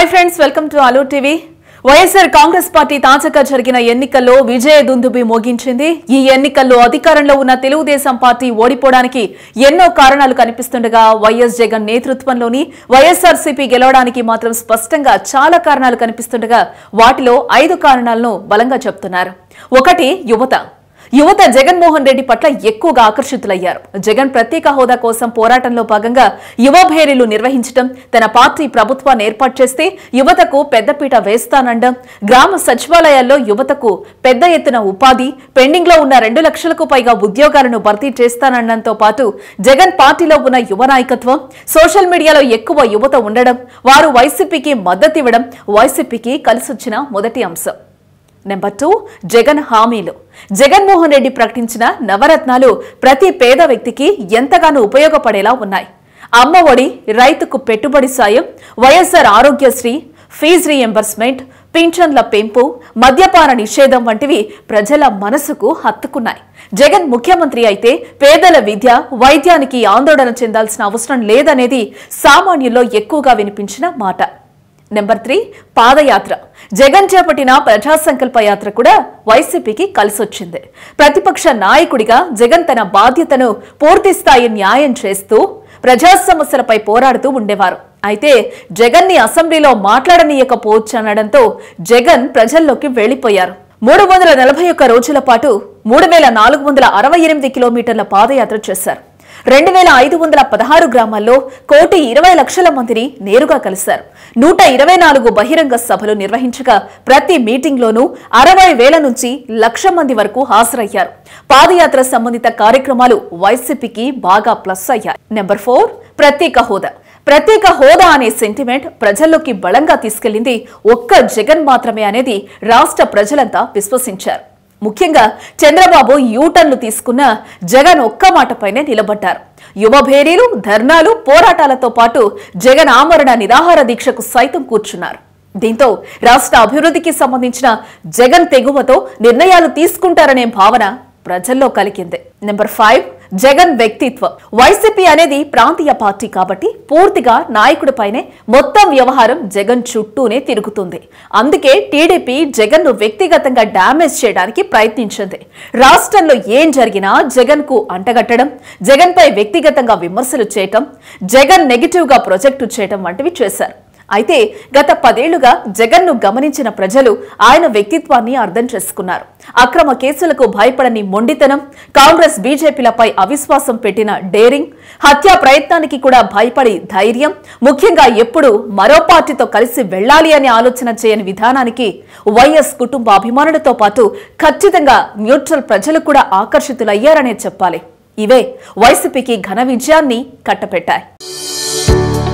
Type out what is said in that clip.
hi friends welcome to అలో TV YSR Congress party తాజాగా జరిగిన ఎన్నికల్లో విజయ దుందుబి మోగించింది ఈ ఎన్నికల్లో అధికారంలో ఉన్న తెలుగుదేశం పార్టీ ఓడిపోవడానికి ఎన్నో కారణాలు కనిపిస్తుండగా వైఎస్ జగన్ నేతృత్వంలోని వైఎస్ఆర్సీపీ గెలవడానికి మాత్రం స్పష్టంగా చాలా కారణాలు కనిపిస్తుండగా వాటిలో ఐదు కారణాలను బలంగా చెప్తున్నారు ఒకటి యువత యువత జగన్మోహన్ రెడ్డి పట్ల ఎక్కువగా ఆకర్షితులయ్యారు జగన్ ప్రత్యేక హోదా కోసం పోరాటంలో భాగంగా యువ భేరీలు నిర్వహించడం తన పార్టీ ప్రభుత్వాన్ని ఏర్పాటు చేస్తే యువతకు పెద్దపీట వేస్తానండం గ్రామ సచివాలయాల్లో యువతకు పెద్ద ఎత్తున ఉపాధి పెండింగ్ లో ఉన్న రెండు లక్షలకు పైగా ఉద్యోగాలను భర్తీ చేస్తానడంతో పాటు జగన్ పార్టీలో ఉన్న యువ నాయకత్వం సోషల్ మీడియాలో ఎక్కువ యువత ఉండడం వారు వైసీపీకి మద్దతివ్వడం వైసీపీకి కలిసొచ్చిన మొదటి అంశం నెంబర్ టూ జగన్ హామీలు జగన్మోహన్ రెడ్డి ప్రకటించిన నవరత్నాలు ప్రతి పేద వ్యక్తికి ఎంతగానో ఉపయోగపడేలా ఉన్నాయి అమ్మ ఒడి రైతుకు పెట్టుబడి సాయం వైఎస్ఆర్ ఆరోగ్యశ్రీ ఫీజు రీఎంబర్స్మెంట్ పింఛన్ల పెంపు మద్యపాన నిషేధం వంటివి ప్రజల మనసుకు హత్తుకున్నాయి జగన్ ముఖ్యమంత్రి అయితే పేదల విద్య వైద్యానికి ఆందోళన చెందాల్సిన అవసరం లేదనేది సామాన్యుల్లో ఎక్కువగా వినిపించిన మాట నెంబర్ త్రీ పాదయాత్ర జగన్ చేపట్టిన ప్రజా సంకల్ప యాత్ర కూడా వైసీపీకి కలిసొచ్చింది ప్రతిపక్ష నాయకుడిగా జగన్ తన బాధ్యతను పూర్తి స్థాయి న్యాయం చేస్తూ ప్రజా సమస్యలపై పోరాడుతూ ఉండేవారు అయితే జగన్ ని అసెంబ్లీలో మాట్లాడనీయకపోవచ్చు అనడంతో జగన్ ప్రజల్లోకి వెళ్లిపోయారు మూడు వందల నలభై ఒక్క రోజుల పాటు మూడు వేల నాలుగు వందల అరవై ఎనిమిది కిలోమీటర్ల పాదయాత్ర చేశారు రెండు వేల ఐదు వందల పదహారు గ్రామాల్లో కోటి ఇరవై లక్షల మందిని నేరుగా కలిశారు నూట ఇరవై నాలుగు బహిరంగ సభలు నిర్వహించగా ప్రతి మీటింగ్లోనూ అరవై వేల నుంచి లక్ష మంది వరకు హాజరయ్యారు పాదయాత్ర సంబంధిత కార్యక్రమాలు వైసీపీకి బాగా ప్లస్ అయ్యాయి నెంబర్ ఫోర్ ప్రత్యేక హోదా ప్రత్యేక హోదా అనే సెంటిమెంట్ ప్రజల్లోకి బలంగా తీసుకెళ్లింది ఒక్క జగన్ మాత్రమే అనేది రాష్ట్ర ప్రజలంతా విశ్వసించారు ముఖ్యంగా చంద్రబాబు యూటర్న్లు తీసుకున్న జగన్ ఒక్క మాటపైనే నిలబడ్డారు యువ భేరీలు ధర్నాలు పోరాటాలతో పాటు జగన్ ఆమరణ నిరాహార దీక్షకు సైతం కూర్చున్నారు దీంతో రాష్ట్ర అభివృద్ధికి సంబంధించిన జగన్ తెగువతో నిర్ణయాలు తీసుకుంటారనే భావన ప్రజల్లో కలిగింది నెంబర్ ఫైవ్ జగన్ వ్యక్తిత్వం వైసీపీ అనేది ప్రాంతీయ పార్టీ కాబట్టి పూర్తిగా నాయకుడిపైనే మొత్తం వ్యవహారం జగన్ చుట్టూనే తిరుగుతుంది అందుకే టీడీపీ జగన్ ను వ్యక్తిగతంగా డ్యామేజ్ చేయడానికి ప్రయత్నించింది రాష్ట్రంలో ఏం జరిగినా జగన్ కు అంటగట్టడం జగన్ పై వ్యక్తిగతంగా విమర్శలు చేయటం జగన్ నెగిటివ్ గా ప్రొజెక్టు చేయటం వంటివి చేశారు అయితే గత పదేళ్లుగా జగన్ ను గమనించిన ప్రజలు ఆయన వ్యక్తిత్వాన్ని అర్థం చేసుకున్నారు అక్రమ కేసులకు భయపడని మొండితనం కాంగ్రెస్ బీజేపీలపై అవిశ్వాసం పెట్టిన డేరింగ్ హత్యా ప్రయత్నానికి కూడా భయపడి ధైర్యం ముఖ్యంగా ఎప్పుడు మరో పార్టీతో కలిసి వెళ్లాలి అనే ఆలోచన చేయని విధానానికి వైఎస్ కుటుంబ అభిమానులతో పాటు ఖచ్చితంగా న్యూట్రల్ ప్రజలు కూడా ఆకర్షితులయ్యారనే చెప్పాలి ఇవే వైసీపీకి ఘన విజయాన్ని కట్టపెట్టాయి